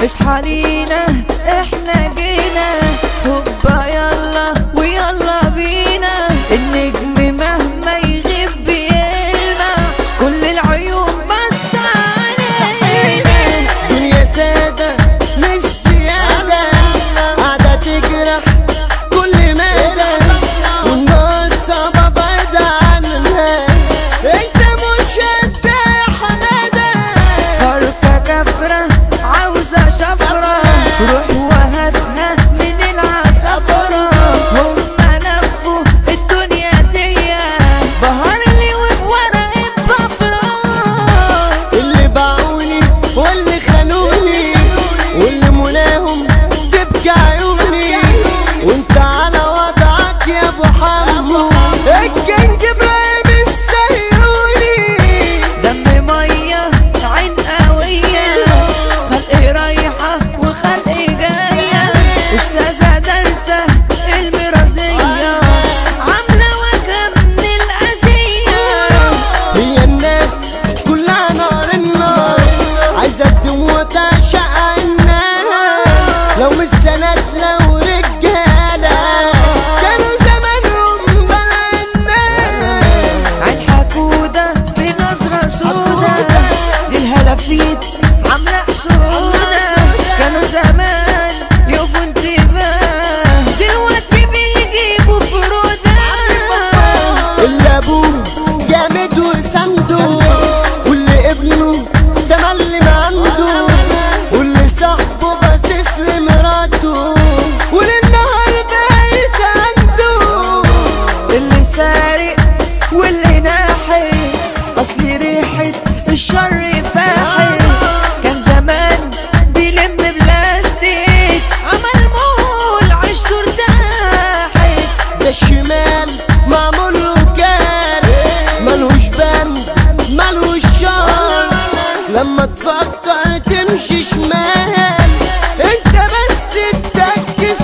اصحى لينا احنا جينا هوبا يلا ويلا بينا النجم مهما يغيب بيلمع كل العيون بس علينا دنيا سادة مش زيادة قاعدة تجرح كل مدى والنار صعبة بعيدة عنها انت مش انت يا حمادة فرقة كفرة عاوزة شفرة روح وهاتها من العصفرة هما لفوا الدنيا دي بهار لي وبورق الضفرة اللي باعوني واللي خانوني واللي مناهم تبكي عيوني وانت على وضعك يا ابو حمو الكينج ابراهيم السيوني دم مية عين قوية خلق رايحة وخلق جاية أستاذة دارسة المرازية عاملة وجه من الأذية هي الناس كلها نار النار عايزة الدموع تعشق النار لو مش سند لو رجالة كانوا زمانهم بلا النار عين حكودة بنظرة سودة دي الهلافيت عاملة سودة كانوا زمان يقفوا انتباه دلوقتي بيجيبوا فرودة اللي ابوه جامد وسنده واللي ابنه ده ملم عنده واللي صاحبه باصص لمراته وللنهارده بقيت عنده اللي سارق واللي ناحي اصل ريحة الشر فاحي كان زمان بيلم بلاستيك عمل مول عشته ارتاحت ده الشمال معمول له كان ملوش بند ملوش شر لما تفكر تمشي شمال انت بس تركز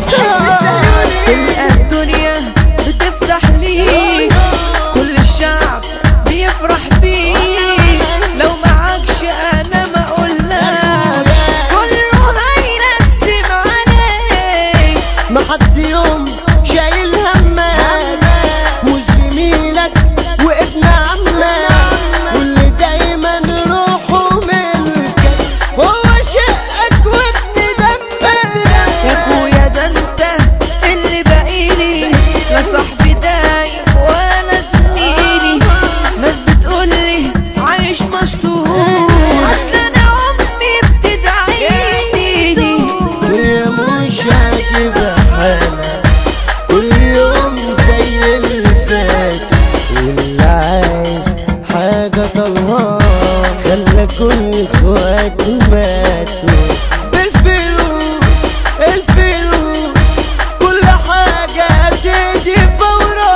تلقى الدنيا بتفتح ليك كل الشعب بيفرح بيك لو معكش انا ما اقولكش كله هيرسم عليك ما حد يوم شايل همك مش زميلك وابن عمك واللي دايما روحه ملكك هو شقك وابن دمك يا اخويا ده انت اللي باقيلي يا صاحبي دايم وانا زميلي ناس بتقولي عايش مسطول اصل انا امي بتدعيلي الدنيا مش هتبقى حالة كل يوم زي اللي فات واللي عايز حاجة طلها خلى كل اخواته ماتوا بالفلوس الفلوس كل حاجة هتيجي فورا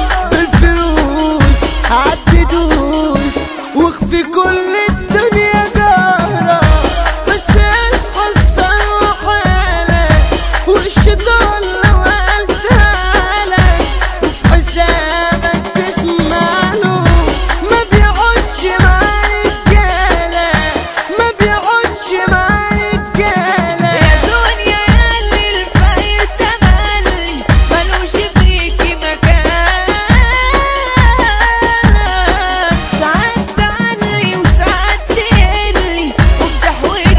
بالفلوس عددوس واخفي كل الدنيا جارة بس اصحى الثروة حالك والشيطان لو قال تعالى وفي حسابك تسمع له ما بيقعدش مع رجالة ما بيقعدش مع رجالة يا دنيا ياللي الفقير تملي ملوش فيكي مكان ساعات تعلي وساعات تقلي وبتحويج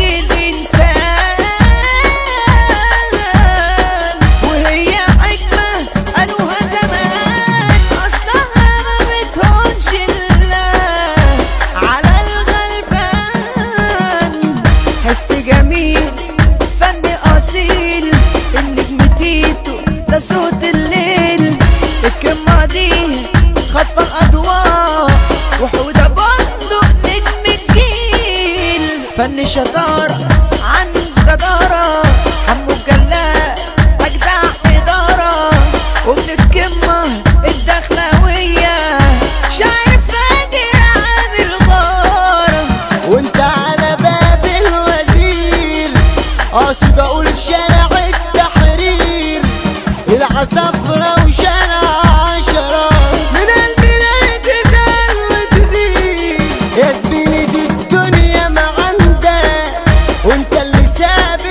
الإنسان وهي حكمة قالوها زمان أصلها ما بتهونش إلا على الغلبان حس جميل فن أصيل النجم تيتو ده صوت الليل الكلمة دي خطفة الأضواء وحودة بندق نجم الجيل فن شطارة عن جدارة حمو الجلاء أجدع إدارة ومن الكمة الدخلاوية شايف فاجر عامل غارة وانت على باب الوزير قاصد اقول شارع التحرير العصفرة وشارع عشرة من البلاد تزال وتغير يا زميلي دي الدنيا ما عندك وانت اللي سابق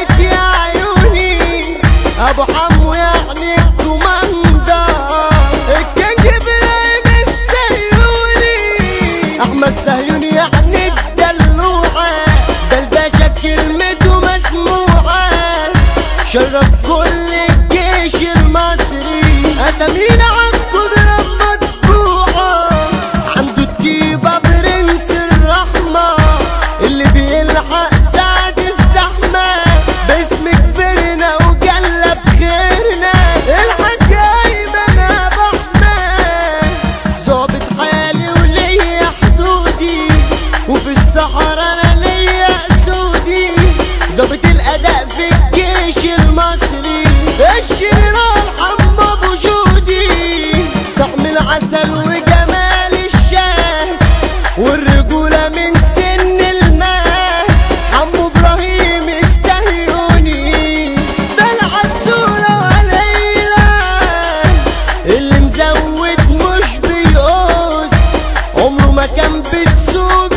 السهيون يعني الدلوعة ده الباشا كلمته مسموعة شرف كل الجيش المصري أسامينا عالقدرة مطبوعة عنده الطيبة برنس الرحمة اللي بيلحق سعد الزحمة باسم كبرنا وجلب خيرنا الحاج أيمن أبو أحمد ظابط حالي وليا حدودي وفي الصحراء أنا ليا أسودي ظابط الأداء في الجيش المصري الشريرة الحمى أبو جودي طعم العسل وجمال الشاه والرجولة من سن الماء حمو إبراهيم السهيوني ده العسولة وليلى اللي مزود مش بيقص عمره ما كان بتسوق